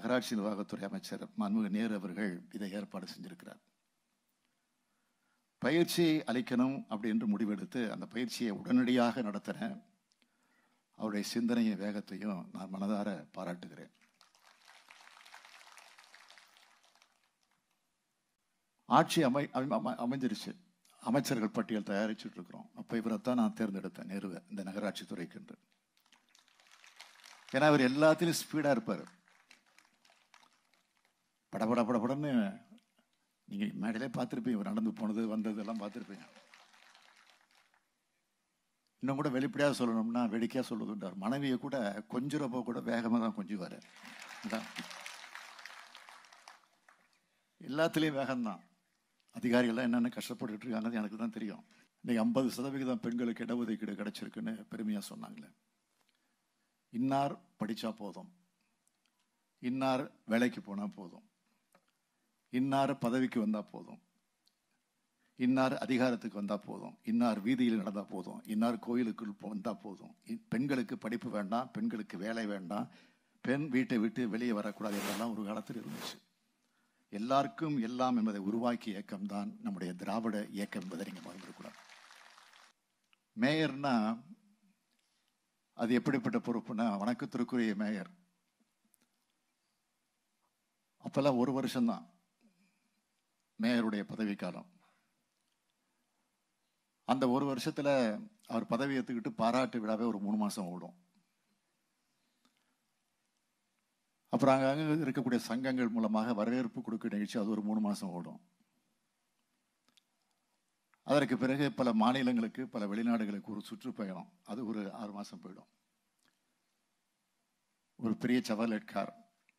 நகராட்சி நிர்வாகத்துறை அமைச்சர் மாண்புமிகு நேரு அவர்கள் இதை ஏற்பாடு செஞ்சிருக்கிறார் பயிற்சி அளிக்கணும் அப்படி என்று முடிவெடுத்து அந்த பயிற்சியை உடனடியாக நடத்தின அவருடைய சிந்தனையும் வேகத்தையும் நான் மனதார பாராட்டுகிறேன் ஆட்சி அமை அமை- அமை- அமைஞ்சிருச்சு அமைச்சர்கள் பட்டியல் தயாரிச்சுட்டு இருக்கிறோம் அப்போ இவரைத்தான் நான் தேர்ந்தெடுத்தேன் நேருவை இந்த நகராட்சி துறைக்கு என்று ஏன்னா அவர் எல்லாத்திலும் ஸ்பீடாக இருப்பார் படபட படபடன்னு நீங்கள் மேடையிலே பார்த்துருப்பீங்க இவர் நடந்து போனது வந்தது எல்லாம் பார்த்துருப்பீங்க இன்னும் கூட வெளிப்படையாக சொல்லணும்னா வேடிக்கையாக சொல்லுதுன்றார் மனைவியை கூட கொஞ்சிறப்போ கூட வேகமாக தான் கொஞ்சுவார் அதான். எல்லாத்துலேயும் வேகம்தான் அதிகாரிகள்லாம் என்னென்ன கஷ்டப்பட்டுட்டு இருக்காங்கன்னு எனக்கு தான் தெரியும் இன்னைக்கு ஐம்பது சதவிகிதம் பெண்களுக்கு இடஒதுக்கீடு கிடைச்சிருக்குன்னு பெருமையாக சொன்னாங்களே இன்னார் படித்தா போதும் இன்னார் வேலைக்கு போனால் போதும் இன்னார் பதவிக்கு வந்தால் போதும் இன்னார் அதிகாரத்துக்கு வந்தால் போதும் இன்னார் வீதியில் நடந்தால் போதும் இன்னார் கோயிலுக்குள் வந்தால் போதும் இ- பெண்களுக்கு படிப்பு வேண்டாம் பெண்களுக்கு வேலை வேண்டாம் பெண் வீட்டை விட்டு வெளியே வரக்கூடாது என்றெல்லாம் ஒரு காலத்தில் இருந்துச்சு எல்லாருக்கும் எல்லாம் என்பதை உருவாக்கிய இயக்கம் தான் நம்முடைய திராவிட இயக்கம் என்பதை நீங்கள் மறந்துடக்கூடாது மேயர்னா அது எப்படிப்பட்ட பொறுப்புனா வணக்கத்திற்குரிய மேயர் அப்பெல்லாம் ஒரு வருஷம்தான் மேயருடைய பதவிக்காலம் அந்த ஒரு வருஷத்துல அவர் பதவி ஏற்றுக்கிட்டு பாராட்டு விழாவே ஒரு மூணு மாசம் ஓடும் அப்புறம் அங்கங்க இருக்கக்கூடிய சங்கங்கள் மூலமாக வரவேற்பு கொடுக்க நிகழ்ச்சி அது ஒரு மூணு மாசம் ஓடும் அதற்கு பிறகு பல மாநிலங்களுக்கு பல வெளிநாடுகளுக்கு ஒரு சுற்றுப்பயணம் அது ஒரு ஆறு மாசம் போயிடும் ஒரு பெரிய சவர்லெட் கார்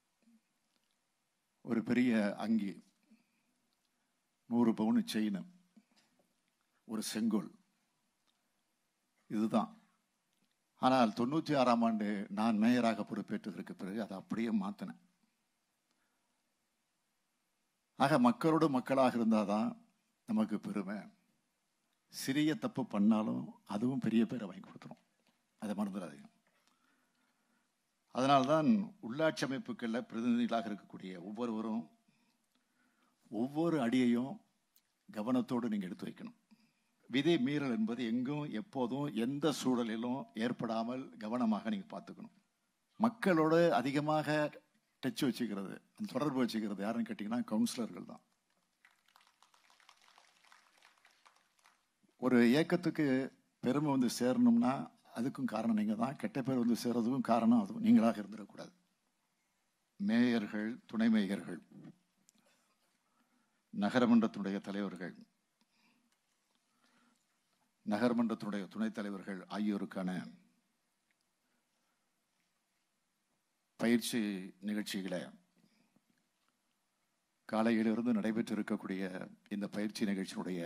ஒரு பெரிய அங்கி நூறு பவுன் செயின் ஒரு செங்கோல் இதுதான் ஆனால் தொண்ணூற்றி ஆறாம் ஆண்டு நான் மேயராக பொறுப்பேற்றதற்கு பிறகு அதை அப்படியே மாற்றினேன் ஆக மக்களோடு மக்களாக இருந்தால் தான் நமக்கு பெருமை சிறிய தப்பு பண்ணாலும் அதுவும் பெரிய பேரை வாங்கி கொடுத்துரும் அதை மறந்துடாதீங்க அதனால்தான் உள்ளாட்சி அமைப்புகளில் பிரதிநிதிகளாக இருக்கக்கூடிய ஒவ்வொருவரும் ஒவ்வொரு அடியையும் கவனத்தோடு நீங்கள் எடுத்து வைக்கணும் விதை மீறல் என்பது எங்கும் எப்போதும் எந்த சூழலிலும் ஏற்படாமல் கவனமாக நீங்கள் பார்த்துக்கணும் மக்களோடு அதிகமாக டச் வச்சுக்கிறது அந்த தொடர்பு வச்சுக்கிறது யாருன்னு கேட்டிங்கன்னா கவுன்சிலர்கள் தான் ஒரு இயக்கத்துக்கு பெருமை வந்து சேரணும்னா அதுக்கும் காரணம் நீங்கள் தான் கெட்ட பேர் வந்து சேர்றதுக்கும் காரணம் அது நீங்களாக இருந்துடக்கூடாது மேயர்கள் துணை மேயர்கள் நகரமன்றத்தினுடைய தலைவர்கள் நகர்மன்றத்தினுடைய துணைத் தலைவர்கள் ஆகியோருக்கான பயிற்சி நிகழ்ச்சிகளை காலையிலிருந்து நடைபெற்று இருக்கக்கூடிய இந்த பயிற்சி நிகழ்ச்சியினுடைய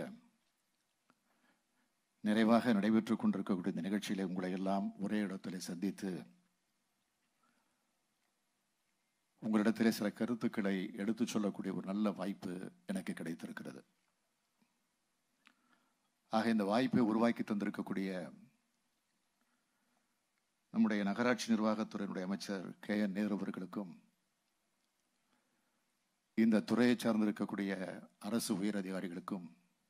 நிறைவாக நடைபெற்றுக் கொண்டிருக்கக்கூடிய இந்த நிகழ்ச்சியில உங்களை எல்லாம் ஒரே இடத்திலே சந்தித்து உங்களிடத்திலே சில கருத்துக்களை எடுத்துச் சொல்லக்கூடிய ஒரு நல்ல வாய்ப்பு எனக்கு கிடைத்திருக்கிறது ஆக இந்த வாய்ப்பை உருவாக்கி தந்திருக்கக்கூடிய நம்முடைய நகராட்சி நிர்வாகத்துறையினுடைய அமைச்சர் கே என் நேரு அவர்களுக்கும் இந்த துறையை சார்ந்திருக்கக்கூடிய அரசு உயர் அதிகாரிகளுக்கும்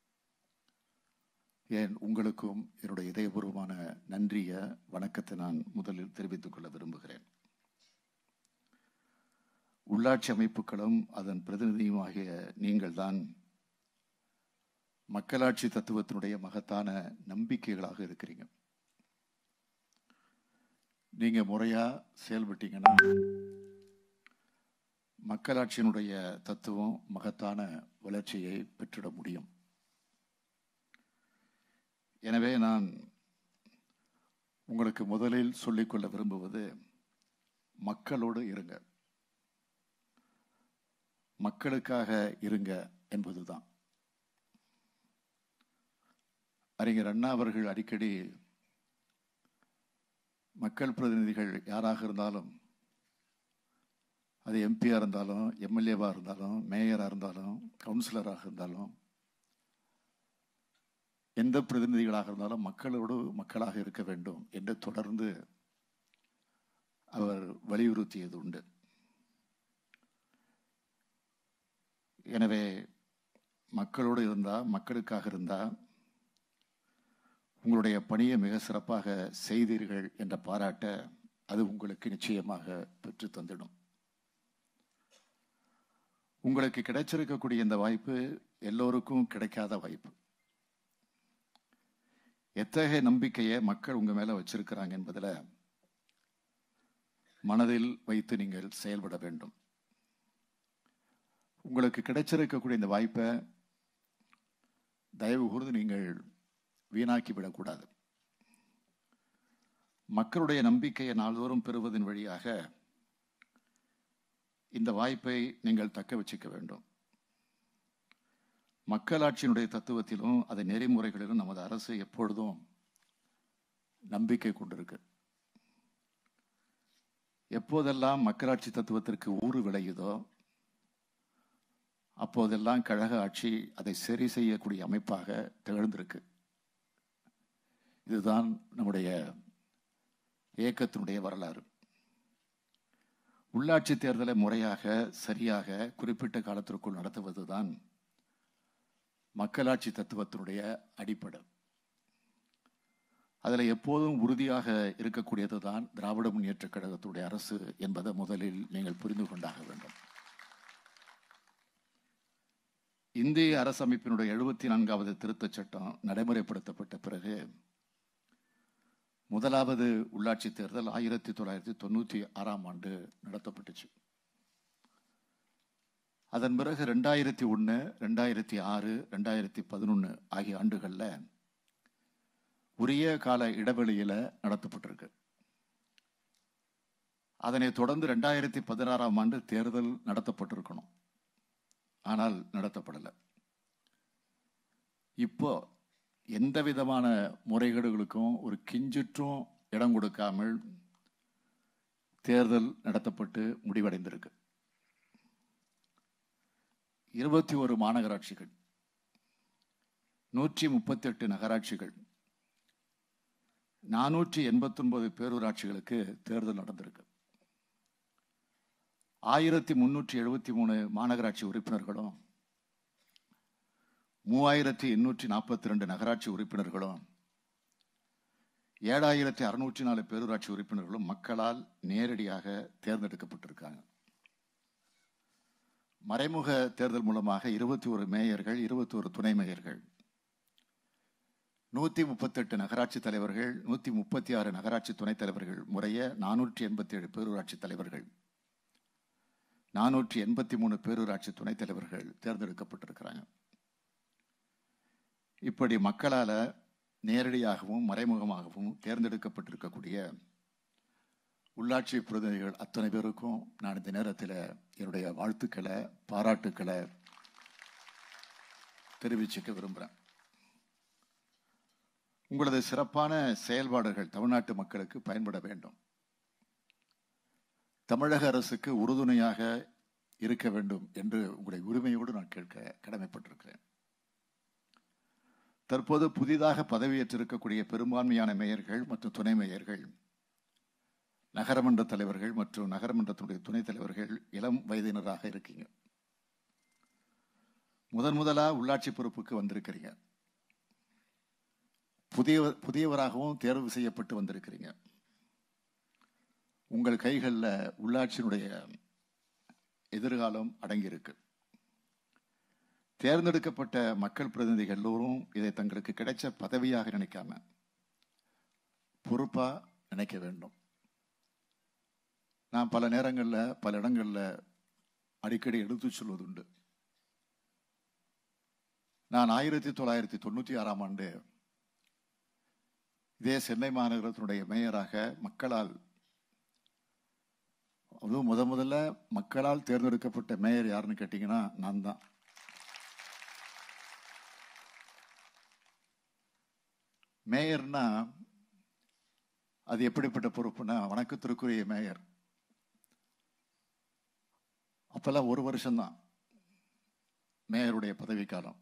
ஏன் உங்களுக்கும் என்னுடைய இதயபூர்வமான நன்றிய வணக்கத்தை நான் முதலில் தெரிவித்துக் கொள்ள விரும்புகிறேன் உள்ளாட்சி அமைப்புகளும் அதன் பிரதிநிதியுமாகிய நீங்கள்தான் மக்களாட்சி தத்துவத்தினுடைய மகத்தான நம்பிக்கைகளாக இருக்கிறீங்க நீங்க முறையா செயல்பட்டீங்கன்னா மக்களாட்சியினுடைய தத்துவம் மகத்தான வளர்ச்சியை பெற்றிட முடியும் எனவே நான் உங்களுக்கு முதலில் சொல்லிக்கொள்ள விரும்புவது மக்களோடு இருங்க மக்களுக்காக இருங்க என்பதுதான் அறிஞர் அண்ணா அவர்கள் அடிக்கடி மக்கள் பிரதிநிதிகள் யாராக இருந்தாலும் அது எம்பியா இருந்தாலும் எம்எல்ஏவா இருந்தாலும் மேயரா இருந்தாலும் கவுன்சிலராக இருந்தாலும் எந்த பிரதிநிதிகளாக இருந்தாலும் மக்களோடு மக்களாக இருக்க வேண்டும் என்று தொடர்ந்து அவர் வலியுறுத்தியது உண்டு எனவே மக்களோடு இருந்தா மக்களுக்காக இருந்தா உங்களுடைய பணியை மிக சிறப்பாக செய்தீர்கள் என்ற பாராட்ட அது உங்களுக்கு நிச்சயமாக பெற்று தந்திடும் உங்களுக்கு கிடைச்சிருக்கக்கூடிய இந்த வாய்ப்பு எல்லோருக்கும் கிடைக்காத வாய்ப்பு எத்தகைய நம்பிக்கையை மக்கள் உங்க மேல வச்சிருக்கிறாங்க என்பதில் மனதில் வைத்து நீங்கள் செயல்பட வேண்டும் உங்களுக்கு கிடைச்சிருக்கக்கூடிய இந்த வாய்ப்பை தயவு கூர்ந்து நீங்கள் வீணாக்கி விடக்கூடாது மக்களுடைய நம்பிக்கையை நாள்தோறும் பெறுவதன் வழியாக இந்த வாய்ப்பை நீங்கள் தக்க வச்சுக்க வேண்டும் மக்களாட்சியினுடைய தத்துவத்திலும் அதை நெறிமுறைகளிலும் நமது அரசு எப்பொழுதும் நம்பிக்கை கொண்டிருக்கு எப்போதெல்லாம் மக்களாட்சி தத்துவத்திற்கு ஊறு விளையுதோ அப்போதெல்லாம் கழக ஆட்சி அதை சரி செய்யக்கூடிய அமைப்பாக திகழ்ந்திருக்கு இதுதான் நம்முடைய இயக்கத்தினுடைய வரலாறு உள்ளாட்சி தேர்தலை முறையாக சரியாக குறிப்பிட்ட காலத்திற்குள் நடத்துவதுதான் மக்களாட்சி தத்துவத்தினுடைய அடிப்படை அதில் எப்போதும் உறுதியாக இருக்கக்கூடியது தான் திராவிட முன்னேற்ற கழகத்துடைய அரசு என்பதை முதலில் நீங்கள் புரிந்து கொண்டாக வேண்டும் இந்திய அரசமைப்பினுடைய எழுபத்தி நான்காவது திருத்தச் சட்டம் நடைமுறைப்படுத்தப்பட்ட பிறகு முதலாவது உள்ளாட்சி தேர்தல் ஆயிரத்தி தொள்ளாயிரத்தி தொண்ணூற்றி ஆறாம் ஆண்டு நடத்தப்பட்டுச்சு அதன் பிறகு ரெண்டாயிரத்தி ஒன்று ரெண்டாயிரத்தி ஆறு ரெண்டாயிரத்தி பதினொன்று ஆகிய ஆண்டுகளில் உரிய கால இடைவெளியில் நடத்தப்பட்டிருக்கு அதனைத் தொடர்ந்து ரெண்டாயிரத்தி பதினாறாம் ஆண்டு தேர்தல் நடத்தப்பட்டிருக்கணும் ஆனால் நடத்தப்படலை இப்போ எந்த விதமான முறைகேடுகளுக்கும் ஒரு கிஞ்சிற்றும் இடம் கொடுக்காமல் தேர்தல் நடத்தப்பட்டு முடிவடைந்திருக்கு இருபத்தி ஒரு மாநகராட்சிகள் நூற்றி முப்பத்தி எட்டு நகராட்சிகள் நானூற்றி எண்பத்தி ஒன்பது பேரூராட்சிகளுக்கு தேர்தல் நடந்திருக்கு ஆயிரத்தி முன்னூற்றி எழுபத்தி மூணு மாநகராட்சி உறுப்பினர்களும் மூவாயிரத்தி எண்ணூற்றி நாற்பத்தி ரெண்டு நகராட்சி உறுப்பினர்களும் ஏழாயிரத்தி அறுநூற்றி நாலு பேரூராட்சி உறுப்பினர்களும் மக்களால் நேரடியாக தேர்ந்தெடுக்கப்பட்டிருக்காங்க மறைமுக தேர்தல் மூலமாக இருபத்தி ஒரு மேயர்கள் இருபத்தி ஒரு துணை மேயர்கள் நூத்தி முப்பத்தெட்டு நகராட்சி தலைவர்கள் நூத்தி முப்பத்தி ஆறு நகராட்சி துணைத் தலைவர்கள் முறைய நானூற்றி எண்பத்தி ஏழு பேரூராட்சி தலைவர்கள் நானூற்றி எண்பத்தி மூணு பேரூராட்சி துணைத் தலைவர்கள் தேர்ந்தெடுக்கப்பட்டிருக்கிறாங்க இப்படி மக்களால நேரடியாகவும் மறைமுகமாகவும் தேர்ந்தெடுக்கப்பட்டிருக்கக்கூடிய உள்ளாட்சி பிரதிநிதிகள் அத்தனை பேருக்கும் நான் இந்த நேரத்தில் என்னுடைய வாழ்த்துக்களை பாராட்டுக்களை தெரிவிச்சுக்க விரும்புகிறேன் உங்களது சிறப்பான செயல்பாடுகள் தமிழ்நாட்டு மக்களுக்கு பயன்பட வேண்டும் தமிழக அரசுக்கு உறுதுணையாக இருக்க வேண்டும் என்று உங்களுடைய உரிமையோடு நான் கேட்க கடமைப்பட்டிருக்கிறேன் தற்போது புதிதாக பதவியேற்றிருக்கக்கூடிய பெரும்பான்மையான மேயர்கள் மற்றும் துணை மேயர்கள் நகரமன்ற தலைவர்கள் மற்றும் நகரமன்றத்தினுடைய துணைத் தலைவர்கள் இளம் வயதினராக இருக்கீங்க முதன் முதலா உள்ளாட்சி பொறுப்புக்கு வந்திருக்கிறீங்க புதிய புதியவராகவும் தேர்வு செய்யப்பட்டு வந்திருக்கிறீங்க உங்கள் கைகளில் உள்ளாட்சியினுடைய எதிர்காலம் அடங்கியிருக்கு தேர்ந்தெடுக்கப்பட்ட மக்கள் பிரதிநிதிகள் எல்லோரும் இதை தங்களுக்கு கிடைச்ச பதவியாக நினைக்காம பொறுப்பா நினைக்க வேண்டும் நான் பல நேரங்களில் பல இடங்களில் அடிக்கடி எடுத்து சொல்வதுண்டு நான் ஆயிரத்தி தொள்ளாயிரத்தி தொண்ணூற்றி ஆறாம் ஆண்டு இதே சென்னை மாநகரத்தினுடைய மேயராக மக்களால் அதுவும் முத முதல்ல மக்களால் தேர்ந்தெடுக்கப்பட்ட மேயர் யாருன்னு கேட்டீங்கன்னா நான் தான் மேயர்னா அது எப்படிப்பட்ட பொறுப்புனா வணக்கத்திற்குரிய மேயர் அப்பெல்லாம் ஒரு வருஷம்தான் மேயருடைய பதவிக்காலம்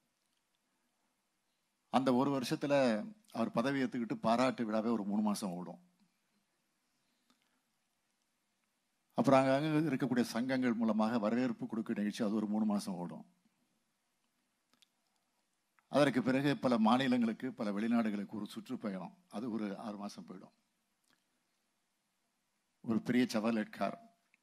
அந்த ஒரு வருஷத்துல அவர் பதவி ஏற்றுக்கிட்டு பாராட்டு விழாவே ஒரு மூணு மாசம் ஓடும் அப்புறம் அங்கங்கே இருக்கக்கூடிய சங்கங்கள் மூலமாக வரவேற்பு கொடுக்க நிகழ்ச்சி அது ஒரு மூணு மாதம் ஓடும் அதற்கு பிறகு பல மாநிலங்களுக்கு பல வெளிநாடுகளுக்கு ஒரு சுற்றுப்பயணம் அது ஒரு ஆறு மாதம் போயிடும் ஒரு பெரிய சவர்லெட் கார்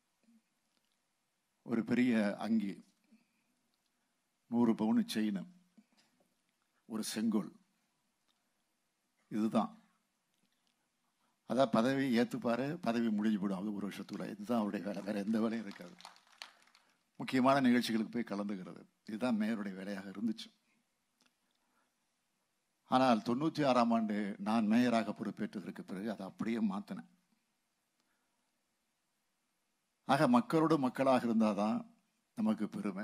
ஒரு பெரிய அங்கி நூறு பவுன் செயின் ஒரு செங்கோல் இதுதான் அதான் பதவி ஏற்றுப்பாரு பதவி முடிஞ்சு போயிடும் அது ஒரு வருஷத்துக்குள்ள இதுதான் அவருடைய வேலை வேற எந்த வேலையும் இருக்காது முக்கியமான நிகழ்ச்சிகளுக்கு போய் கலந்துக்கிறது இதுதான் மேயருடைய வேலையாக இருந்துச்சு ஆனால் தொண்ணூற்றி ஆறாம் ஆண்டு நான் மேயராக பொறுப்பேற்றதற்கு பிறகு அதை அப்படியே மாற்றினேன் ஆக மக்களோடு மக்களாக இருந்தாதான் நமக்கு பெருமை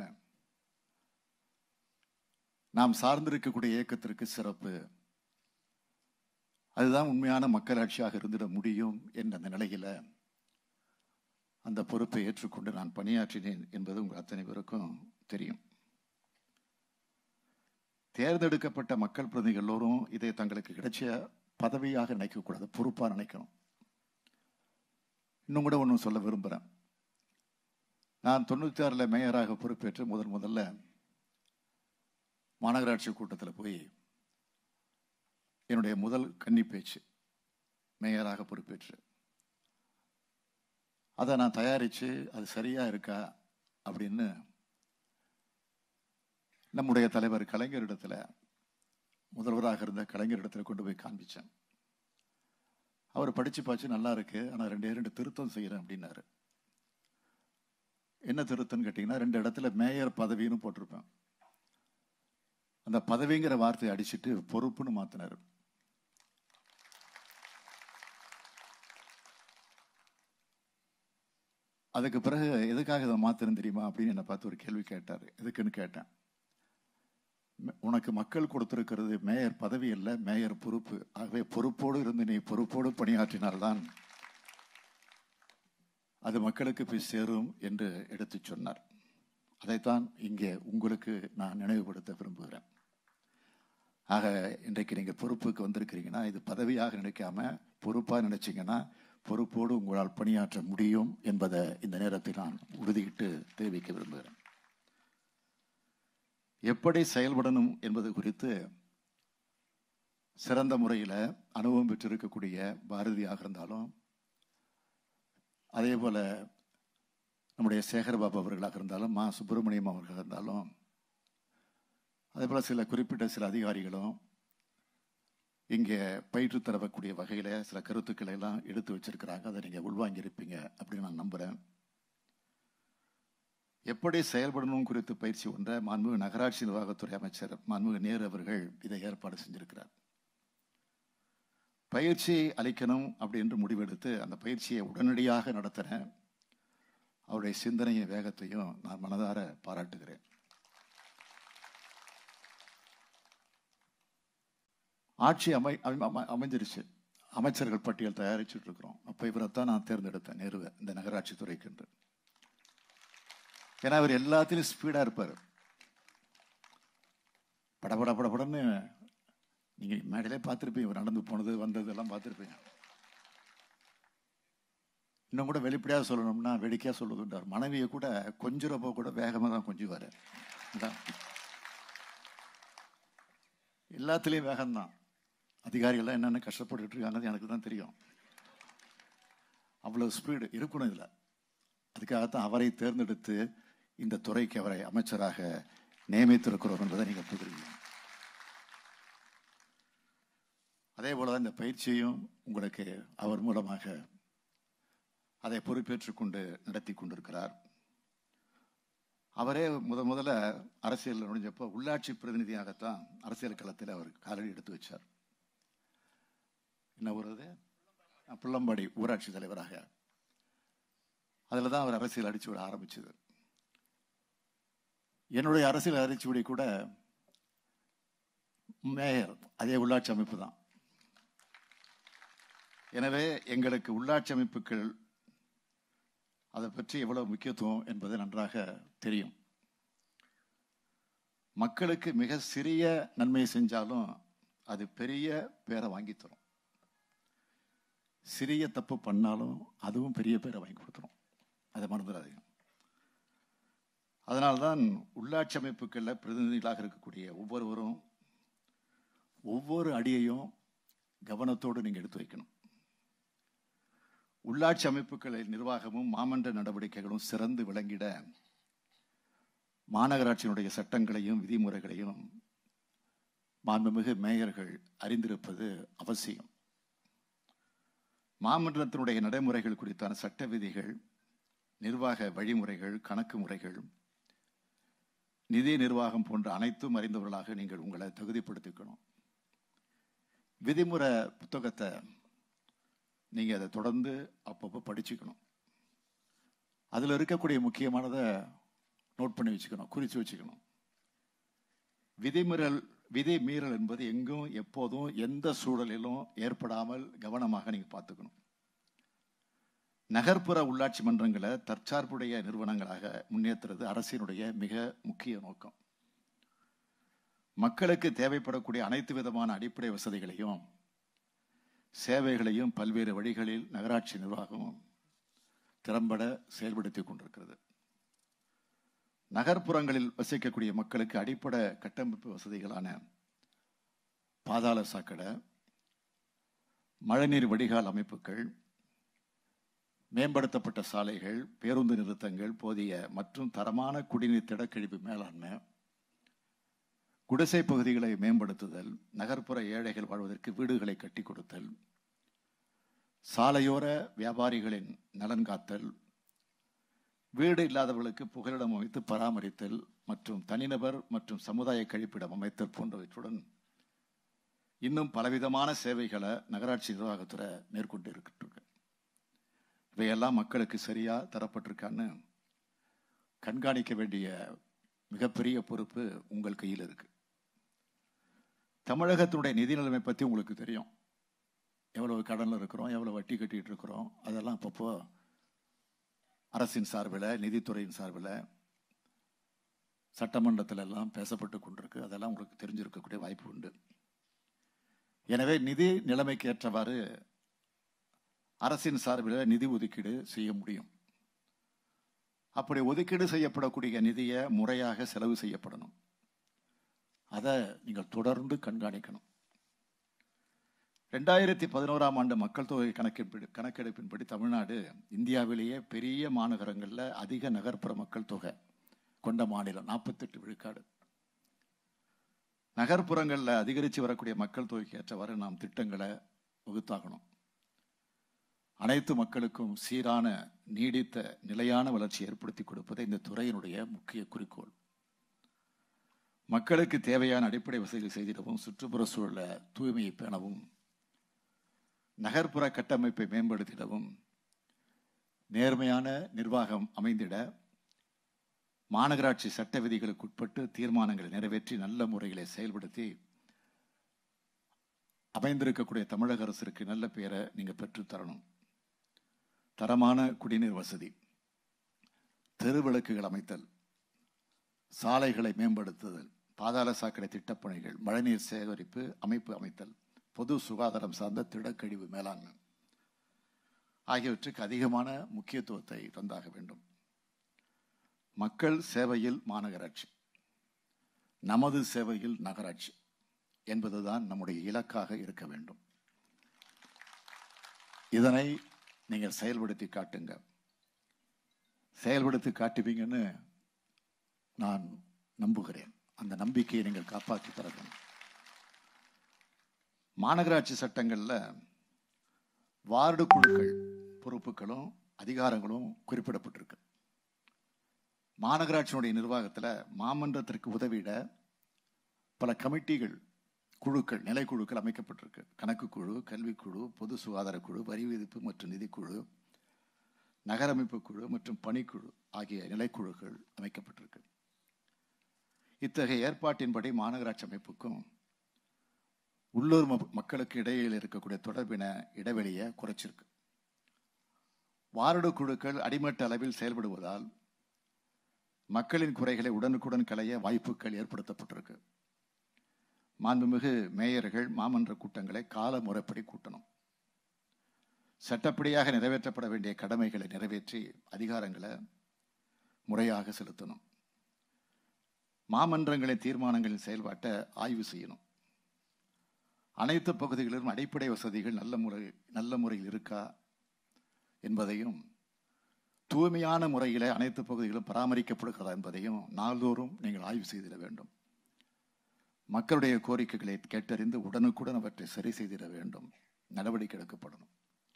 நாம் சார்ந்திருக்கக்கூடிய இயக்கத்திற்கு சிறப்பு அதுதான் உண்மையான மக்களாட்சியாக இருந்திட முடியும் என்ற அந்த நிலையில அந்த பொறுப்பை ஏற்றுக்கொண்டு நான் பணியாற்றினேன் என்பது உங்கள் அத்தனை பேருக்கும் தெரியும் தேர்ந்தெடுக்கப்பட்ட மக்கள் பிரதிநிதிகள் எல்லோரும் இதை தங்களுக்கு கிடைச்ச பதவியாக நினைக்கக்கூடாது பொறுப்பாக நினைக்கணும் இன்னும் கூட ஒன்று சொல்ல விரும்புகிறேன் நான் தொண்ணூற்றி ஆறில் மேயராக பொறுப்பேற்று முதன் முதல்ல மாநகராட்சி கூட்டத்தில் போய் என்னுடைய முதல் கன்னி பேச்சு மேயராக பொறுப்பேற்று அதை நான் தயாரித்து அது சரியாக இருக்கா அப்படின்னு நம்முடைய தலைவர் கலைஞரிடத்தில் முதல்வராக இருந்த கலைஞரிடத்தில் கொண்டு போய் காண்பிச்சேன் அவர் படித்து பார்த்து நல்லா இருக்கு ஆனால் ரெண்டே ரெண்டு திருத்தம் செய்கிறேன் அப்படின்னாரு என்ன திருத்தம்னு கேட்டிங்கன்னா ரெண்டு இடத்துல மேயர் பதவின்னு போட்டிருப்பேன் அந்த பதவிங்கிற வார்த்தையை அடிச்சுட்டு பொறுப்புன்னு மாத்தினார் அதுக்கு பிறகு எதுக்காக இதை மாத்திரம் தெரியுமா அப்படின்னு என்னை பார்த்து ஒரு கேள்வி கேட்டார் எதுக்குன்னு கேட்டேன் உனக்கு மக்கள் கொடுத்திருக்கிறது மேயர் பதவி இல்லை மேயர் பொறுப்பு ஆகவே பொறுப்போடு இருந்து நீ பொறுப்போடு பணியாற்றினால்தான் அது மக்களுக்கு போய் சேரும் என்று எடுத்து சொன்னார் அதைத்தான் இங்கே உங்களுக்கு நான் நினைவுபடுத்த விரும்புகிறேன் ஆக இன்றைக்கு நீங்கள் பொறுப்புக்கு வந்திருக்கிறீங்கன்னா இது பதவியாக நினைக்காம பொறுப்பாக நினைச்சீங்கன்னா பொறுப்போடு உங்களால் பணியாற்ற முடியும் என்பதை இந்த நேரத்தில் நான் உறுதியிட்டு தெரிவிக்க விரும்புகிறேன் எப்படி செயல்படணும் என்பது குறித்து சிறந்த முறையில் அனுபவம் பெற்றிருக்கக்கூடிய பாரதியாக இருந்தாலும் அதே போல நம்முடைய சேகர்பாபு அவர்களாக இருந்தாலும் மா சுப்பிரமணியம் அவர்களாக இருந்தாலும் அதே போல் சில குறிப்பிட்ட சில அதிகாரிகளும் இங்கே பயிற்று தரக்கூடிய வகையில் சில கருத்துக்களை எல்லாம் எடுத்து வச்சிருக்கிறாங்க அதை நீங்கள் உள்வாங்கியிருப்பீங்க அப்படின்னு நான் நம்புகிறேன் எப்படி செயல்படணும் குறித்து பயிற்சி ஒன்றை மாண்புமிகு நகராட்சி நிர்வாகத்துறை அமைச்சர் மாண்புமிகு நேரு அவர்கள் இதை ஏற்பாடு செஞ்சிருக்கிறார் பயிற்சி அளிக்கணும் அப்படின்னு முடிவெடுத்து அந்த பயிற்சியை உடனடியாக நடத்தின அவருடைய சிந்தனையை வேகத்தையும் நான் மனதார பாராட்டுகிறேன் ஆட்சி அமை அமைஞ்சிருச்சு அமைச்சர்கள் பட்டியல் தயாரிச்சுட்டு இருக்கிறோம் அப்போ இவரைத்தான் நான் தேர்ந்தெடுத்தேன் நேருவை இந்த நகராட்சி துறைக்கு என்று ஏன்னா அவர் எல்லாத்திலும் ஸ்பீடாக இருப்பார் படபட படபடன்னு நீங்கள் மேடையிலே பார்த்துருப்பீங்க இவர் நடந்து போனது வந்தது எல்லாம் பார்த்துருப்பீங்க இன்னும் கூட வெளிப்படையாக சொல்லணும்னா வேடிக்கையாக சொல்லுதுன்றார் மனைவியை கூட கொஞ்சிறப்போ கூட வேகமாக தான் கொஞ்சுவார் எல்லாத்துலேயும் வேகம்தான் அதிகாரிகள்லாம் என்னென்ன கஷ்டப்பட்டுட்டு இருக்காங்க எனக்கு தான் தெரியும் அவ்வளோ ஸ்பீடு இருக்கணும் இதில் அதுக்காகத்தான் அவரை தேர்ந்தெடுத்து இந்த துறைக்கு அவரை அமைச்சராக நியமித்திருக்கிறோம் என்பதை நீங்கள் புரியுங்க அதே போல தான் இந்த பயிற்சியையும் உங்களுக்கு அவர் மூலமாக அதை பொறுப்பேற்றுக் கொண்டு நடத்தி கொண்டிருக்கிறார் அவரே முத முதல்ல அரசியல் நுழைஞ்சப்போ உள்ளாட்சி பிரதிநிதியாகத்தான் அரசியல் களத்தில் அவர் காலடி எடுத்து வச்சார் என்ன ஊரது புள்ளம்பாடி ஊராட்சி தலைவராக அதில் தான் அவர் அரசியல் அடிச்சு விட ஆரம்பிச்சது என்னுடைய அரசியல் அரிச்சுவடி கூட மேயர் அதே உள்ளாட்சி அமைப்பு தான் எனவே எங்களுக்கு உள்ளாட்சி அமைப்புகள் அதை பற்றி எவ்வளவு முக்கியத்துவம் என்பது நன்றாக தெரியும் மக்களுக்கு மிக சிறிய நன்மை செஞ்சாலும் அது பெரிய பேரை வாங்கி தரும் சிறிய தப்பு பண்ணாலும் அதுவும் பெரிய பேரை வாங்கி கொடுத்துரும் அதை மறந்துடாதீங்க அதனால்தான் உள்ளாட்சி அமைப்புகளில் பிரதிநிதிகளாக இருக்கக்கூடிய ஒவ்வொருவரும் ஒவ்வொரு அடியையும் கவனத்தோடு நீங்கள் எடுத்து வைக்கணும் உள்ளாட்சி அமைப்புகளின் நிர்வாகமும் மாமன்ற நடவடிக்கைகளும் சிறந்து விளங்கிட மாநகராட்சியினுடைய சட்டங்களையும் விதிமுறைகளையும் மாண்புமிகு மேயர்கள் அறிந்திருப்பது அவசியம் மாமன்றத்தினுடைய நடைமுறைகள் குறித்தான சட்ட விதிகள் நிர்வாக வழிமுறைகள் கணக்கு முறைகள் நிதி நிர்வாகம் போன்ற அனைத்தும் அறிந்தவர்களாக நீங்கள் உங்களை தகுதிப்படுத்திக்கணும் விதிமுறை புத்தகத்தை நீங்க அதை தொடர்ந்து அப்பப்போ படிச்சுக்கணும் அதுல இருக்கக்கூடிய முக்கியமானதை நோட் பண்ணி வச்சுக்கணும் குறித்து வச்சுக்கணும் விதிமீறல் விதி மீறல் என்பது எங்கும் எப்போதும் எந்த சூழலிலும் ஏற்படாமல் கவனமாக நீங்க பார்த்துக்கணும் நகர்ப்புற உள்ளாட்சி மன்றங்களை தற்சார்புடைய நிறுவனங்களாக முன்னேற்றுறது அரசினுடைய மிக முக்கிய நோக்கம் மக்களுக்கு தேவைப்படக்கூடிய அனைத்து விதமான அடிப்படை வசதிகளையும் சேவைகளையும் பல்வேறு வழிகளில் நகராட்சி நிர்வாகம் திறம்பட செயல்படுத்தி கொண்டிருக்கிறது நகர்ப்புறங்களில் வசிக்கக்கூடிய மக்களுக்கு அடிப்படை கட்டமைப்பு வசதிகளான பாதாள சாக்கடை மழைநீர் வடிகால் அமைப்புகள் மேம்படுத்தப்பட்ட சாலைகள் பேருந்து நிறுத்தங்கள் போதிய மற்றும் தரமான குடிநீர் திடக்கழிவு மேலாண்மை குடிசை பகுதிகளை மேம்படுத்துதல் நகர்ப்புற ஏழைகள் வாழ்வதற்கு வீடுகளை கட்டி கொடுத்தல் சாலையோர வியாபாரிகளின் நலன் காத்தல் வீடு இல்லாதவர்களுக்கு புகலிடம் அமைத்து பராமரித்தல் மற்றும் தனிநபர் மற்றும் சமுதாய கழிப்பிடம் அமைத்தல் போன்றவற்றுடன் இன்னும் பலவிதமான சேவைகளை நகராட்சி நிர்வாகத்துறை மேற்கொண்டு இருக்கிட்டு இவையெல்லாம் மக்களுக்கு சரியா தரப்பட்டிருக்கான்னு கண்காணிக்க வேண்டிய மிகப்பெரிய பொறுப்பு உங்கள் கையில் இருக்கு தமிழகத்தினுடைய நிதி நிலைமை பற்றி உங்களுக்கு தெரியும் எவ்வளவு கடனில் இருக்கிறோம் எவ்வளவு வட்டி கட்டிட்டு இருக்கிறோம் அதெல்லாம் அப்பப்போ அரசின் சார்பில் நிதித்துறையின் சார்பில் சட்டமன்றத்தில் எல்லாம் பேசப்பட்டு கொண்டிருக்கு அதெல்லாம் உங்களுக்கு தெரிஞ்சிருக்கக்கூடிய வாய்ப்பு உண்டு எனவே நிதி நிலைமைக்கு ஏற்றவாறு அரசின் சார்பில் நிதி ஒதுக்கீடு செய்ய முடியும் அப்படி ஒதுக்கீடு செய்யப்படக்கூடிய நிதியை முறையாக செலவு செய்யப்படணும் அதை நீங்கள் தொடர்ந்து கண்காணிக்கணும் ரெண்டாயிரத்தி பதினோராம் ஆண்டு மக்கள் தொகை கணக்கெடுப்பு கணக்கெடுப்பின்படி தமிழ்நாடு இந்தியாவிலேயே பெரிய மாநகரங்களில் அதிக நகர்ப்புற மக்கள் தொகை கொண்ட மாநிலம் நாற்பத்தெட்டு விழுக்காடு நகர்ப்புறங்களில் அதிகரித்து வரக்கூடிய மக்கள் தொகைக்கு ஏற்றவாறு நாம் திட்டங்களை வகுத்தாகணும் அனைத்து மக்களுக்கும் சீரான நீடித்த நிலையான வளர்ச்சி ஏற்படுத்தி கொடுப்பது இந்த துறையினுடைய முக்கிய குறிக்கோள் மக்களுக்கு தேவையான அடிப்படை வசதிகள் செய்திடவும் சுற்றுப்புற சூழலை தூய்மையை பேணவும் நகர்ப்புற கட்டமைப்பை மேம்படுத்திடவும் நேர்மையான நிர்வாகம் அமைந்திட மாநகராட்சி சட்ட விதிகளுக்கு உட்பட்டு தீர்மானங்களை நிறைவேற்றி நல்ல முறைகளை செயல்படுத்தி அமைந்திருக்கக்கூடிய தமிழக அரசிற்கு நல்ல பெயரை நீங்க பெற்று தரணும் தரமான குடிநீர் வசதி தெருவிளக்குகள் அமைத்தல் சாலைகளை மேம்படுத்துதல் பாதாள சாக்கடை திட்டப்பணிகள் மழைநீர் சேகரிப்பு அமைப்பு அமைத்தல் பொது சுகாதாரம் சார்ந்த திடக்கழிவு மேலாண்மை ஆகியவற்றுக்கு அதிகமான முக்கியத்துவத்தை தந்தாக வேண்டும் மக்கள் சேவையில் மாநகராட்சி நமது சேவையில் நகராட்சி என்பதுதான் நம்முடைய இலக்காக இருக்க வேண்டும் இதனை நீங்கள் செயல்படுத்தி காட்டுங்க செயல்படுத்தி காட்டுவீங்கன்னு நான் நம்புகிறேன் அந்த நம்பிக்கையை நீங்கள் காப்பாற்றி தர வேண்டும் மாநகராட்சி சட்டங்கள்ல வார்டு குழுக்கள் பொறுப்புகளும் அதிகாரங்களும் குறிப்பிடப்பட்டிருக்கு மாநகராட்சியினுடைய நிர்வாகத்தில் மாமன்றத்திற்கு உதவிட பல கமிட்டிகள் குழுக்கள் நிலைக்குழுக்கள் அமைக்கப்பட்டிருக்கு கணக்கு குழு கல்விக்குழு பொது சுகாதார குழு வரி விதிப்பு மற்றும் நிதிக்குழு நகரமைப்பு குழு மற்றும் பணிக்குழு ஆகிய நிலைக்குழுக்கள் அமைக்கப்பட்டிருக்கு இத்தகைய ஏற்பாட்டின்படி மாநகராட்சி அமைப்புக்கும் உள்ளூர் ம- மக்களுக்கு இடையில் இருக்கக்கூடிய தொடர்பின இடைவெளியை குறைச்சிருக்கு வார்டு குழுக்கள் அடிமட்ட அளவில் செயல்படுவதால் மக்களின் குறைகளை உடனுக்குடன் களைய வாய்ப்புகள் ஏற்படுத்தப்பட்டிருக்கு மாண்புமிகு மேயர்கள் மாமன்ற கூட்டங்களை கால முறைப்படி கூட்டணும் சட்டப்படியாக நிறைவேற்றப்பட வேண்டிய கடமைகளை நிறைவேற்றி அதிகாரங்களை முறையாக செலுத்தணும் மாமன்றங்களின் தீர்மானங்களின் செயல்பாட்டை ஆய்வு செய்யணும் அனைத்து பகுதிகளிலும் அடிப்படை வசதிகள் நல்ல முறை நல்ல முறையில் இருக்கா என்பதையும் தூய்மையான முறையில் அனைத்து பகுதிகளும் பராமரிக்கப்படுகிறதா என்பதையும் நாள்தோறும் நீங்கள் ஆய்வு செய்திட வேண்டும் மக்களுடைய கோரிக்கைகளை கேட்டறிந்து உடனுக்குடன் அவற்றை சரி செய்திட வேண்டும் நடவடிக்கை எடுக்கப்படணும்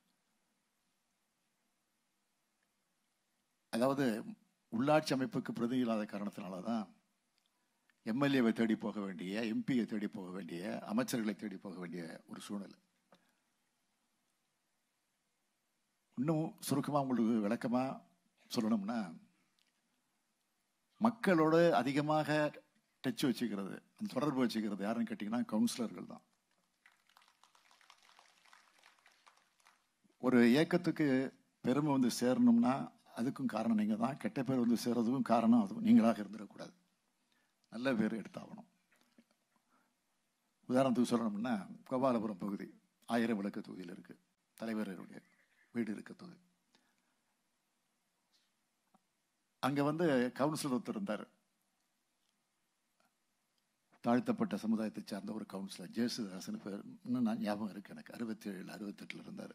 அதாவது உள்ளாட்சி அமைப்புக்கு பிரதி இல்லாத காரணத்தினால தான் எம்எல்ஏவை தேடி போக வேண்டிய எம்பியை தேடி போக வேண்டிய அமைச்சர்களை தேடி போக வேண்டிய ஒரு சூழ்நிலை இன்னும் சுருக்கமாக உங்களுக்கு விளக்கமாக சொல்லணும்னா மக்களோடு அதிகமாக டச் வச்சுக்கிறது அந்த தொடர்பு வச்சுக்கிறது யாருன்னு கேட்டிங்கன்னா கவுன்சிலர்கள் தான் ஒரு இயக்கத்துக்கு பெருமை வந்து சேரணும்னா அதுக்கும் காரணம் நீங்கள் தான் கெட்ட பேர் வந்து சேர்றதுக்கும் காரணம் அதுவும் நீங்களாக இருந்துடக்கூடாது நல்ல பேர் எடுத்தாகணும் உதாரணத்துக்கு சொல்லணும்னா கோபாலபுரம் பகுதி ஆயிரம் விளக்கு தொகுதியில் இருக்கு தலைவருடைய வீடு இருக்க தொகுதி அங்கே வந்து கவுன்சிலர் ஒருத்தர் இருந்தார் தாழ்த்தப்பட்ட சமுதாயத்தை சார்ந்த ஒரு கவுன்சிலர் ஜேசுதாசன் பேர் இன்னும் நான் ஞாபகம் இருக்கு எனக்கு அறுபத்தி ஏழு அறுபத்தெட்டில் இருந்தார்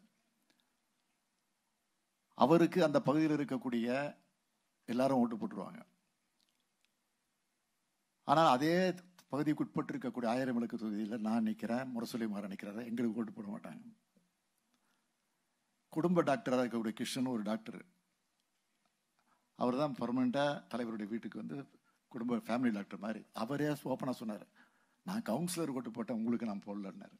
அவருக்கு அந்த பகுதியில் இருக்கக்கூடிய எல்லாரும் ஓட்டு போட்டுருவாங்க ஆனால் அதே பகுதிக்கு உட்பட்டு இருக்கக்கூடிய ஆயிரம் விளக்கு தொகுதியில் நான் நிற்கிறேன் முரசொலி மாற நிற்கிறாரு எங்களுக்கு ஓட்டு போட மாட்டாங்க குடும்ப டாக்டராக இருக்கக்கூடிய கிருஷ்ணன் ஒரு டாக்டர் அவர் தான் பர்மனெண்ட்டாக தலைவருடைய வீட்டுக்கு வந்து குடும்ப ஃபேமிலி டாக்டர் மாதிரி அவரே ஓப்பனாக சொன்னார் நான் கவுன்சிலர் ஓட்டு போட்டேன் உங்களுக்கு நான் போடலன்னாரு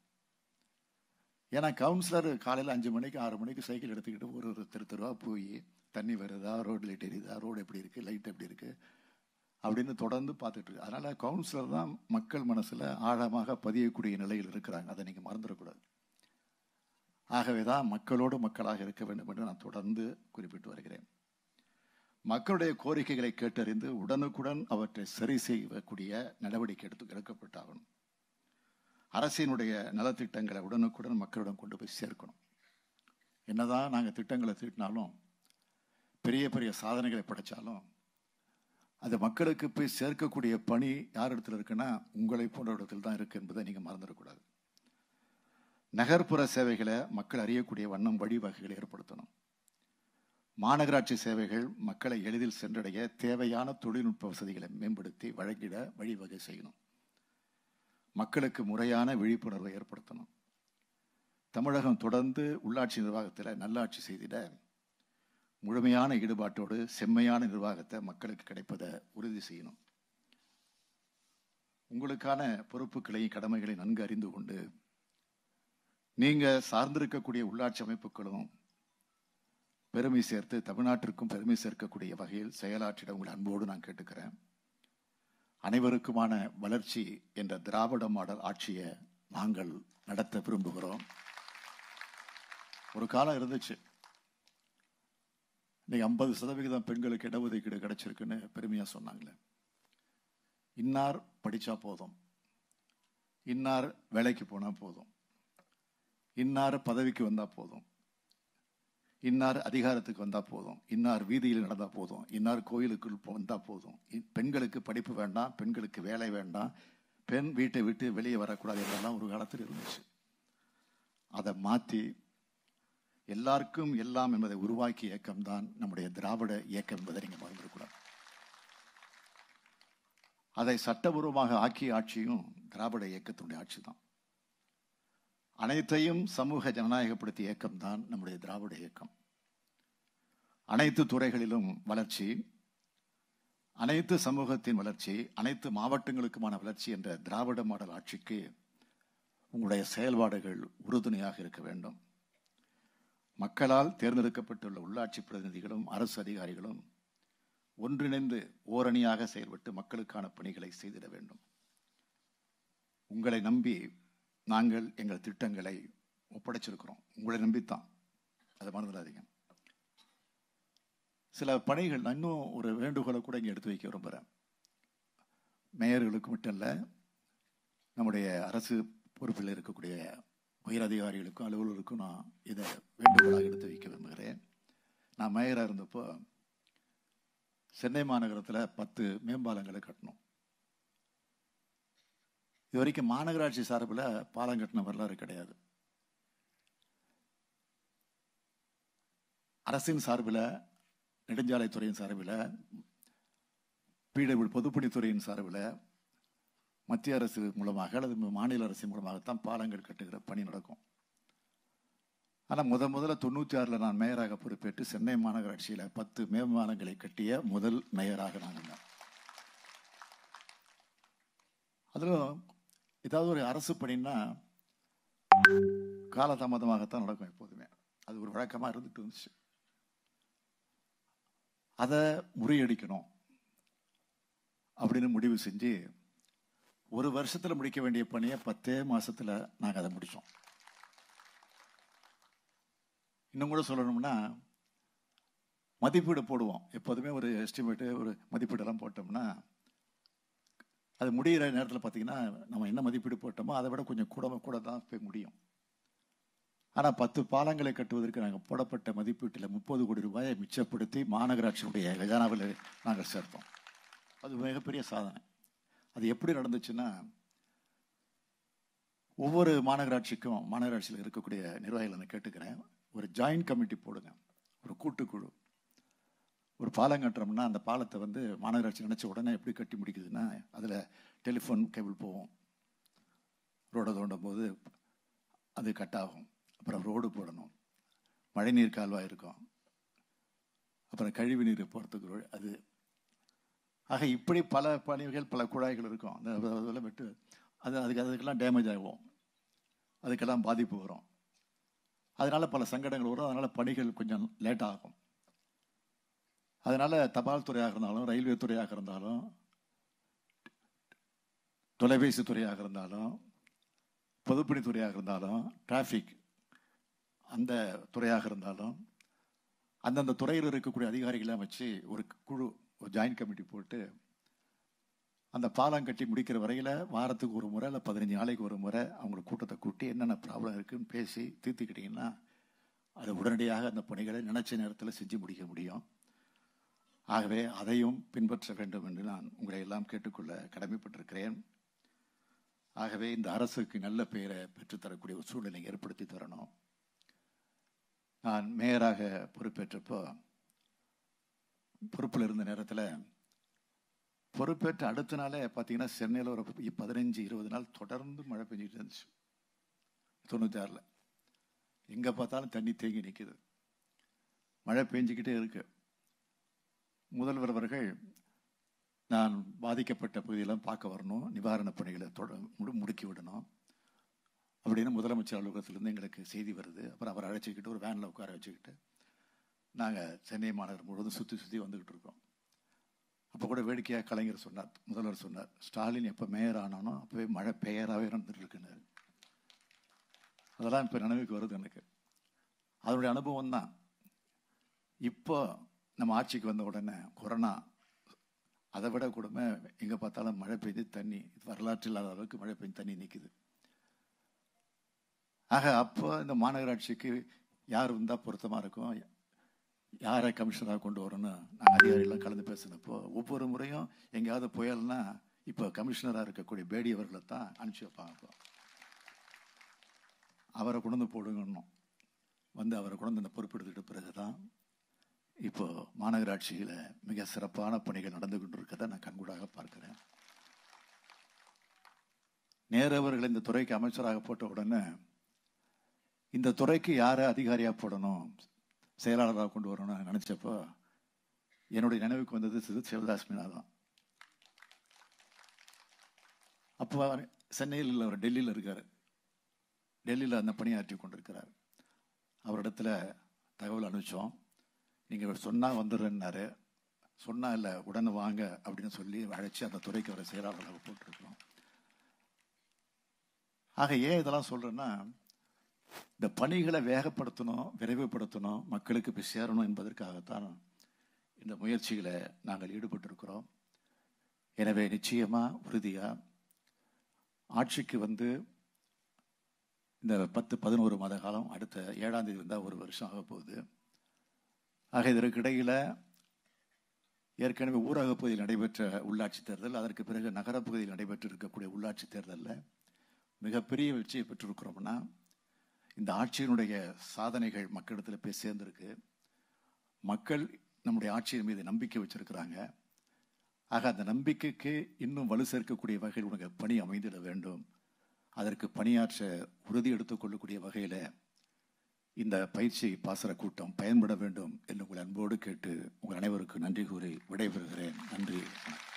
ஏன்னா கவுன்சிலர் காலையில் அஞ்சு மணிக்கு ஆறு மணிக்கு சைக்கிள் எடுத்துக்கிட்டு ஒரு ஒரு தெரு தெருவாக போய் தண்ணி வருதா ரோடு லைட் எரியுதா ரோடு எப்படி இருக்குது லைட் எப்படி இருக்குது அப்படின்னு தொடர்ந்து பார்த்துட்டு இருக்கு அதனால் கவுன்சிலர் தான் மக்கள் மனசில் ஆழமாக பதியக்கூடிய நிலையில் இருக்கிறாங்க அதை நீங்கள் மறந்துடக்கூடாது ஆகவே தான் மக்களோடு மக்களாக இருக்க வேண்டும் என்று நான் தொடர்ந்து குறிப்பிட்டு வருகிறேன் மக்களுடைய கோரிக்கைகளை கேட்டறிந்து உடனுக்குடன் அவற்றை சரி செய்யக்கூடிய நடவடிக்கை எடுத்து எடுக்கப்பட்டாகணும் அரசினுடைய நலத்திட்டங்களை உடனுக்குடன் மக்களிடம் கொண்டு போய் சேர்க்கணும் என்னதான் நாங்கள் திட்டங்களை தீட்டினாலும் பெரிய பெரிய சாதனைகளை படைச்சாலும் அது மக்களுக்கு போய் சேர்க்கக்கூடிய பணி யார் இடத்துல இருக்குன்னா உங்களை போன்ற இடத்துல தான் இருக்கு என்பதை நீங்கள் மறந்துடக்கூடாது நகர்ப்புற சேவைகளை மக்கள் அறியக்கூடிய வண்ணம் வழிவகைகளை ஏற்படுத்தணும் மாநகராட்சி சேவைகள் மக்களை எளிதில் சென்றடைய தேவையான தொழில்நுட்ப வசதிகளை மேம்படுத்தி வழங்கிட வழிவகை செய்யணும் மக்களுக்கு முறையான விழிப்புணர்வை ஏற்படுத்தணும் தமிழகம் தொடர்ந்து உள்ளாட்சி நிர்வாகத்தில் நல்லாட்சி செய்திட முழுமையான ஈடுபாட்டோடு செம்மையான நிர்வாகத்தை மக்களுக்கு கிடைப்பதை உறுதி செய்யணும் உங்களுக்கான பொறுப்புகளையும் கடமைகளையும் நன்கு அறிந்து கொண்டு நீங்க சார்ந்திருக்கக்கூடிய உள்ளாட்சி அமைப்புகளும் பெருமை சேர்த்து தமிழ்நாட்டிற்கும் பெருமை சேர்க்கக்கூடிய வகையில் செயலாற்றிட உங்கள் அன்போடு நான் கேட்டுக்கிறேன் அனைவருக்குமான வளர்ச்சி என்ற திராவிட மாடல் ஆட்சியை நாங்கள் நடத்த விரும்புகிறோம் ஒரு காலம் இருந்துச்சு இன்னைக்கு ஐம்பது சதவிகிதம் பெண்களுக்கு இடஒதுக்கீடு கிடைச்சிருக்குன்னு பெருமையாக சொன்னாங்களே இன்னார் படித்தா போதும் இன்னார் வேலைக்கு போனால் போதும் இன்னார் பதவிக்கு வந்தால் போதும் இன்னார் அதிகாரத்துக்கு வந்தால் போதும் இன்னார் வீதியில் நடந்தால் போதும் இன்னார் கோயிலுக்குள் வந்தால் போதும் பெண்களுக்கு படிப்பு வேண்டாம் பெண்களுக்கு வேலை வேண்டாம் பெண் வீட்டை விட்டு வெளியே வரக்கூடாது என்றெல்லாம் ஒரு காலத்தில் இருந்துச்சு அதை மாற்றி எல்லாருக்கும் எல்லாம் என்பதை உருவாக்கிய இயக்கம் தான் நம்முடைய திராவிட இயக்கம் என்பதை நீங்கள் மறந்துடக்கூடாது அதை சட்டபூர்வமாக ஆக்கிய ஆட்சியும் திராவிட இயக்கத்தினுடைய ஆட்சி தான் அனைத்தையும் சமூக ஜனநாயகப்படுத்திய இயக்கம் தான் நம்முடைய திராவிட இயக்கம் அனைத்து துறைகளிலும் வளர்ச்சி அனைத்து சமூகத்தின் வளர்ச்சி அனைத்து மாவட்டங்களுக்குமான வளர்ச்சி என்ற திராவிட மாடல் ஆட்சிக்கு உங்களுடைய செயல்பாடுகள் உறுதுணையாக இருக்க வேண்டும் மக்களால் தேர்ந்தெடுக்கப்பட்டுள்ள உள்ளாட்சி பிரதிநிதிகளும் அரசு அதிகாரிகளும் ஒன்றிணைந்து ஓரணியாக செயல்பட்டு மக்களுக்கான பணிகளை செய்திட வேண்டும் உங்களை நம்பி நாங்கள் எங்கள் திட்டங்களை ஒப்படைச்சிருக்கிறோம் உங்களை நம்பித்தான் அதை மறந்துடாதீங்க சில பணிகள் நான் இன்னும் ஒரு வேண்டுகோளை கூட இங்கே எடுத்து வைக்க விரும்புகிறேன் மேயர்களுக்கு மட்டும் இல்லை நம்முடைய அரசு பொறுப்பில் இருக்கக்கூடிய உயர் அதிகாரிகளுக்கும் அலுவலருக்கும் நான் இதை வேண்டுகோளாக எடுத்து வைக்க விரும்புகிறேன் நான் மேயராக இருந்தப்போ சென்னை மாநகரத்தில் பத்து மேம்பாலங்களை கட்டணும் இது வரைக்கும் மாநகராட்சி சார்பில் பாலம் கட்டின வரலாறு கிடையாது அரசின் சார்பில் நெடுஞ்சாலைத்துறையின் சார்பில் பிடபிள் பொதுப்பணித்துறையின் சார்பில் மத்திய அரசு மூலமாக அல்லது மாநில அரசின் மூலமாகத்தான் பாலங்கள் கட்டுகிற பணி நடக்கும் ஆனால் முத முதல்ல தொண்ணூற்றி ஆறில் நான் மேயராக பொறுப்பேற்று சென்னை மாநகராட்சியில் பத்து மேம்பாலங்களை கட்டிய முதல் மேயராக நான் இருந்தேன் அதிலும் ஏதாவது ஒரு அரசு பணின்னா காலதாமதமாகத்தான் நடக்கும் எப்போதுமே அது ஒரு வழக்கமாக இருந்துட்டு இருந்துச்சு அதை முறியடிக்கணும் அப்படின்னு முடிவு செஞ்சு ஒரு வருஷத்துல முடிக்க வேண்டிய பணியை பத்தே மாசத்துல நாங்கள் அதை முடிச்சோம் இன்னும் கூட சொல்லணும்னா மதிப்பீடு போடுவோம் எப்போதுமே ஒரு எஸ்டிமேட்டு ஒரு மதிப்பீடெல்லாம் போட்டோம்னா அது முடிகிற நேரத்தில் பார்த்தீங்கன்னா நம்ம என்ன மதிப்பீடு போட்டோமோ அதை விட கொஞ்சம் கூட கூட தான் போய் முடியும் ஆனால் பத்து பாலங்களை கட்டுவதற்கு நாங்கள் போடப்பட்ட மதிப்பீட்டில் முப்பது கோடி ரூபாயை மிச்சப்படுத்தி மாநகராட்சியுடைய கஜானாவில் நாங்கள் சேர்த்தோம் அது மிகப்பெரிய சாதனை அது எப்படி நடந்துச்சுன்னா ஒவ்வொரு மாநகராட்சிக்கும் மாநகராட்சியில் இருக்கக்கூடிய நிர்வாகிகளை நான் கேட்டுக்கிறேன் ஒரு ஜாயிண்ட் கமிட்டி போடுங்க ஒரு கூட்டுக்குழு ஒரு பாலம் கட்டுறோம்னா அந்த பாலத்தை வந்து மாநகராட்சி நினச்ச உடனே எப்படி கட்டி முடிக்குதுன்னா அதில் டெலிஃபோன் கேபிள் போகும் ரோடை தோண்டும் போது அது கட் ஆகும் அப்புறம் ரோடு போடணும் மழைநீர் கால்வாய் இருக்கும் அப்புறம் கழிவு நீர் போகிறதுக்கு அது ஆக இப்படி பல பணிகள் பல குழாய்கள் இருக்கும் அந்த அதெல்லாம் விட்டு அது அதுக்கு அதுக்கெல்லாம் டேமேஜ் ஆகும் அதுக்கெல்லாம் பாதிப்பு வரும் அதனால பல சங்கடங்கள் வரும் அதனால பணிகள் கொஞ்சம் லேட் ஆகும் அதனால தபால் துறையாக இருந்தாலும் ரயில்வே துறையாக இருந்தாலும் தொலைபேசி துறையாக இருந்தாலும் பொதுப்பணித்துறையாக இருந்தாலும் டிராஃபிக் அந்த துறையாக இருந்தாலும் அந்தந்த துறையில் இருக்கக்கூடிய அதிகாரிகளை வச்சு ஒரு குழு ஒரு ஜாயின்ட் கமிட்டி போட்டு அந்த பாலம் கட்டி முடிக்கிற வரையில் வாரத்துக்கு ஒரு முறை இல்லை பதினஞ்சு நாளைக்கு ஒரு முறை அவங்கள கூட்டத்தை கூட்டி என்னென்ன ப்ராப்ளம் இருக்குன்னு பேசி தீர்த்துக்கிட்டிங்கன்னா அது உடனடியாக அந்த பணிகளை நினைச்ச நேரத்தில் செஞ்சு முடிக்க முடியும் ஆகவே அதையும் பின்பற்ற வேண்டும் என்று நான் உங்களை எல்லாம் கேட்டுக்கொள்ள கடமைப்பட்டிருக்கிறேன் ஆகவே இந்த அரசுக்கு நல்ல பெயரை பெற்றுத்தரக்கூடிய ஒரு சூழ்நிலை ஏற்படுத்தி தரணும் நான் மேயராக பொறுப்பேற்றப்போ பொறுப்பில் இருந்த நேரத்தில் பொறுப்பேற்ற அடுத்த நாளே பார்த்தீங்கன்னா சென்னையில் ஒரு பதினஞ்சு இருபது நாள் தொடர்ந்து மழை பெஞ்சிட்டு இருந்துச்சு தொண்ணூற்றி ஆறில் எங்கே பார்த்தாலும் தண்ணி தேங்கி நிற்குது மழை பெஞ்சிக்கிட்டே இருக்கு முதல்வர் அவர்கள் நான் பாதிக்கப்பட்ட பகுதியெல்லாம் பார்க்க வரணும் நிவாரணப் பணிகளை தொட முடு முடுக்கி விடணும் அப்படின்னு முதலமைச்சர் அலுவலகத்திலேருந்து எங்களுக்கு செய்தி வருது அப்புறம் அவரை அழைச்சிக்கிட்டு ஒரு வேனில் உட்கார வச்சுக்கிட்டு நாங்கள் சென்னை மாநகர் முழுவதும் சுற்றி சுற்றி வந்துக்கிட்டு இருக்கோம் அப்போ கூட வேடிக்கையாக கலைஞர் சொன்னார் முதல்வர் சொன்னார் ஸ்டாலின் எப்போ மேயர் ஆனானோ அப்போவே மழை பெயராகவே நடந்துட்டு இருக்குன்னாரு அதெல்லாம் இப்போ நினைவுக்கு வருது எனக்கு அதனுடைய அனுபவம் தான் இப்போ நம்ம ஆட்சிக்கு வந்த உடனே கொரோனா அதை விட கூடமே எங்கே பார்த்தாலும் மழை பெய்து தண்ணி வரலாற்று இல்லாத அளவுக்கு மழை பெய்து தண்ணி நிற்குது ஆக அப்போ இந்த மாநகராட்சிக்கு யார் வந்தால் பொருத்தமாக இருக்கும் யாரை கமிஷனராக கொண்டு வரணும்னு நாங்கள் அதிகாரிகள்லாம் கலந்து பேசினப்போ ஒவ்வொரு முறையும் எங்கேயாவது புயல்னா இப்போ கமிஷனராக இருக்கக்கூடிய பேடி அவர்களை தான் அனுப்பிச்சி வைப்பாங்க இப்போ அவரை கொண்டு வந்து போடுங்கன்னும் வந்து அவரை கொண்டு வந்து இந்த பொறுப்பெடுத்துக்கிட்ட பிறகு தான் இப்போ மாநகராட்சியில் மிக சிறப்பான பணிகள் நடந்து கொண்டு இருக்கதை நான் கண்கூடாக பார்க்கிறேன் நேரு அவர்கள் இந்த துறைக்கு அமைச்சராக போட்ட உடனே இந்த துறைக்கு யாரை அதிகாரியாக போடணும் செயலாளராக கொண்டு வரணும்னு நினச்சப்போ என்னுடைய நினைவுக்கு வந்தது சிறு சிவதாஸ் மீனா தான் அப்போ சென்னையில் இல்லை அவர் டெல்லியில் இருக்கார் டெல்லியில் அந்த பணியாற்றி கொண்டிருக்கிறார் அவரிடத்துல தகவல் அனுப்பிச்சோம் நீங்கள் சொன்னால் வந்துடுறேன்னாரு சொன்னா இல்லை உடனே வாங்க அப்படின்னு சொல்லி அழைச்சி அந்த துறைக்கு அவரை செயலாளராக போட்டிருக்கிறோம் ஆக ஏன் இதெல்லாம் சொல்கிறேன்னா இந்த பணிகளை வேகப்படுத்தணும் விரைவுபடுத்தணும் மக்களுக்கு போய் சேரணும் என்பதற்காகத்தான் இந்த முயற்சிகளை நாங்கள் ஈடுபட்டிருக்கிறோம் எனவே நிச்சயமா உறுதியா ஆட்சிக்கு வந்து இந்த பத்து பதினோரு மாத காலம் அடுத்த ஏழாம் தேதி வந்தால் ஒரு வருஷம் ஆக போகுது ஆக இதற்கு இடையில் ஏற்கனவே ஊரக பகுதியில் நடைபெற்ற உள்ளாட்சி தேர்தல் அதற்கு பிறகு நகரப்பகுதியில் நடைபெற்று இருக்கக்கூடிய உள்ளாட்சி தேர்தலில் மிகப்பெரிய வெற்றியை பெற்றிருக்கிறோம்னா இந்த ஆட்சியினுடைய சாதனைகள் மக்களிடத்தில் போய் சேர்ந்திருக்கு மக்கள் நம்முடைய ஆட்சியின் மீது நம்பிக்கை வச்சிருக்கிறாங்க ஆக அந்த நம்பிக்கைக்கு இன்னும் வலு சேர்க்கக்கூடிய வகையில் உனக்கு பணி அமைந்திட வேண்டும் அதற்கு பணியாற்ற உறுதி எடுத்துக்கொள்ளக்கூடிய வகையில் இந்த பயிற்சி பாசற கூட்டம் பயன்பட வேண்டும் என்று உங்கள் அன்போடு கேட்டு உங்கள் அனைவருக்கும் நன்றி கூறி விடைபெறுகிறேன் நன்றி வணக்கம்